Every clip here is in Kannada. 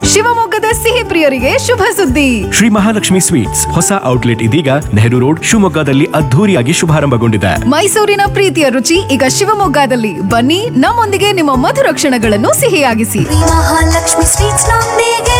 ಶಿವಮೊಗ್ಗದ ಸಿಹಿ ಪ್ರಿಯರಿಗೆ ಶುಭ ಸುದ್ದಿ ಶ್ರೀ ಮಹಾಲಕ್ಷ್ಮಿ ಸ್ವೀಟ್ಸ್ ಹೊಸ ಔಟ್ಲೆಟ್ ಇದೀಗ ನೆಹರು ರೋಡ್ ಶಿವಮೊಗ್ಗದಲ್ಲಿ ಅದ್ಧೂರಿಯಾಗಿ ಶುಭಾರಂಭಗೊಂಡಿದೆ ಮೈಸೂರಿನ ಪ್ರೀತಿಯ ರುಚಿ ಈಗ ಶಿವಮೊಗ್ಗದಲ್ಲಿ ಬನ್ನಿ ನಮ್ಮೊಂದಿಗೆ ನಿಮ್ಮ ಮಧುರ ಕ್ಷಣಗಳನ್ನು ಸಿಹಿಯಾಗಿಸಿ ಮಹಾಲಕ್ಷ್ಮಿ ಸ್ವೀಟ್ಸ್ ನೊಂದಿಗೆ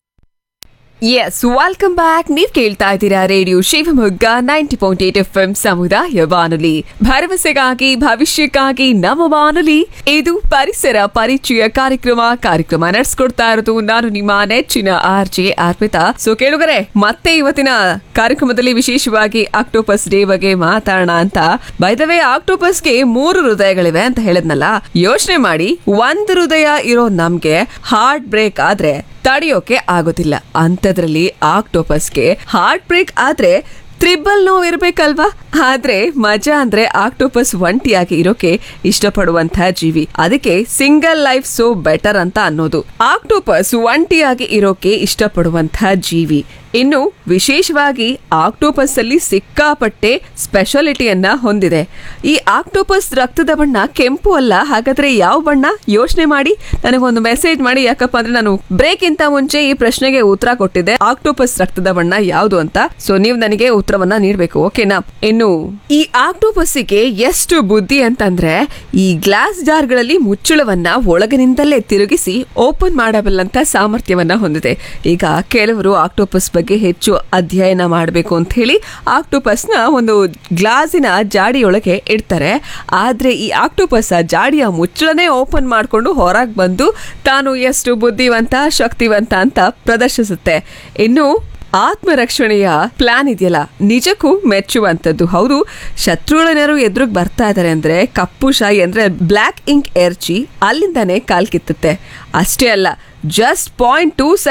ಎಸ್ ವೆಲ್ಕಮ್ ಬ್ಯಾಕ್ ನೀವ್ ಕೇಳ್ತಾ ಇದ್ದೀರಾ radio Shivamogga ninety point eight F M ಸಮುದಾಯ ಬಾನುಲಿ ಭರವಸೆಗಾಗಿ ಭವಿಷ್ಯಕ್ಕಾಗಿ ನಮ್ಮ ಬಾನುಲಿ ಇದು ಪರಿಸರ ಪರಿಚಯ ಕಾರ್ಯಕ್ರಮ ಕಾರ್ಯಕ್ರಮ ನಡೆಸ್ಕೊಡ್ತಾ ಇರೋದು ನಾನು ನಿಮ್ಮ ನೆಚ್ಚಿನ ಆರ್ ಜೆ ಅರ್ಪಿತಾ ಸೊ ಕೇಳುಗರೆ ಮತ್ತೆ ಇವತ್ತಿನ ಕಾರ್ಯಕ್ರಮದಲ್ಲಿ ವಿಶೇಷವಾಗಿ ಆಕ್ಟೋಪಸ್ ಡೇ ಬಗ್ಗೆ ಮಾತಾಡೋಣ ಅಂತ ಬೈದವೇ ಆಕ್ಟೋಪಸ್ಗೆ ಮೂರು ಹೃದಯಗಳಿವೆ ಅಂತ ಹೇಳಿದ್ನಲ್ಲ ಯೋಚನೆ ಮಾಡಿ ಒಂದ್ ಹೃದಯ ಇರೋ ನಮ್ಗೆ ಹಾರ್ಟ್ ಬ್ರೇಕ್ ಆದ್ರೆ ತಡೆಯೋಕೆ ಆಗೋದಿಲ್ಲ ಅಂಥದ್ರಲ್ಲಿ ಆಕ್ಟೋಪಸ್ಗೆ ಹಾರ್ಟ್ ಬ್ರೇಕ್ ಆದ್ರೆ ತ್ರಿಬಲ್ ನೋವು ಇರ್ಬೇಕಲ್ವಾ ಆದ್ರೆ ಮಜಾ ಅಂದ್ರೆ ಆಕ್ಟೋಪಸ್ ಒಂಟಿಯಾಗಿ ಇರೋಕೆ ಇಷ್ಟಪಡುವಂತಹ ಜೀವಿ ಅದಕ್ಕೆ ಸಿಂಗಲ್ ಲೈಫ್ ಸೋ ಬೆಟರ್ ಅಂತ ಅನ್ನೋದು ಆಕ್ಟೋಪಸ್ ಒಂಟಿಯಾಗಿ ಇರೋಕೆ ಇಷ್ಟಪಡುವಂತಹ ಜೀವಿ ಇನ್ನು ವಿಶೇಷವಾಗಿ ಆಕ್ಟೋಪಸ್ ಅಲ್ಲಿ ಸಿಕ್ಕಾಪಟ್ಟೆ ಸ್ಪೆಷಾಲಿಟಿಯನ್ನ ಹೊಂದಿದೆ ಈ ಆಕ್ಟೋಪಸ್ ರಕ್ತದ ಬಣ್ಣ ಕೆಂಪು ಅಲ್ಲ ಹಾಗಾದ್ರೆ ಯಾವ ಬಣ್ಣ ಯೋಚನೆ ಮಾಡಿ ನನಗೊಂದು ಮೆಸೇಜ್ ಮಾಡಿ ಯಾಕಪ್ಪ ಅಂದ್ರೆ ನಾನು ಬ್ರೇಕ್ ಇಂತ ಮುಂಚೆ ಈ ಪ್ರಶ್ನೆಗೆ ಉತ್ತರ ಕೊಟ್ಟಿದ್ದೆ ಆಕ್ಟೋಪಸ್ ರಕ್ತದ ಬಣ್ಣ ಯಾವುದು ಅಂತ ಸೊ ನೀವು ನನಗೆ ಉತ್ತರವನ್ನ ನೀಡಬೇಕು ಓಕೆನಾ ಇನ್ನು ಈ ಆಕ್ಟೋಪಸ್ಸಿಗೆ ಎಷ್ಟು ಬುದ್ಧಿ ಅಂತಂದ್ರೆ ಈ ಗ್ಲಾಸ್ ಜಾರ್ಗಳಲ್ಲಿ ಮುಚ್ಚಳವನ್ನ ಒಳಗಿನಿಂದಲೇ ತಿರುಗಿಸಿ ಓಪನ್ ಮಾಡಬಲ್ಲಂತ ಸಾಮರ್ಥ್ಯವನ್ನ ಹೊಂದಿದೆ ಈಗ ಕೆಲವರು ಆಕ್ಟೋಪಸ್ ಬಗ್ಗೆ ಹೆಚ್ಚು ಅಧ್ಯಯನ ಮಾಡಬೇಕು ಅಂತ ಹೇಳಿ ಆಕ್ಟೋಪಸ್ನ ಒಂದು ಗ್ಲಾಸಿನ ಜಾಡಿಯೊಳಗೆ ಇಡ್ತಾರೆ ಆದ್ರೆ ಈ ಆಕ್ಟೋಪಸ್ ಆ ಜಾಡಿಯ ಮುಚ್ಚಳನೇ ಓಪನ್ ಮಾಡಿಕೊಂಡು ಹೊರಗೆ ಬಂದು ತಾನು ಎಷ್ಟು ಬುದ್ಧಿವಂತ ಶಕ್ತಿವಂತ ಅಂತ ಪ್ರದರ್ಶಿಸುತ್ತೆ ಇನ್ನು ಆತ್ಮರಕ್ಷಣೆಯ ಪ್ಲಾನ್ ಇದೆಯಲ್ಲ ನಿಜಕ್ಕೂ ಮೆಚ್ಚುವಂಥದ್ದು ಹೌದು ಶತ್ರುಗಳೇನಾರು ಎದುರಿಗೆ ಬರ್ತಾ ಇದಾರೆ ಅಂದ್ರೆ ಕಪ್ಪು ಶಾಯಿ ಅಂದ್ರೆ ಬ್ಲ್ಯಾಕ್ ಇಂಕ್ ಎರ್ಚಿ ಅಲ್ಲಿಂದಾನೇ ಕಾಲ್ ಕಿತ್ತುತ್ತೆ ಅಷ್ಟೇ ಅಲ್ಲ ಜಸ್ಟ್ ಪಾಯಿಂಟ್ ಟೂ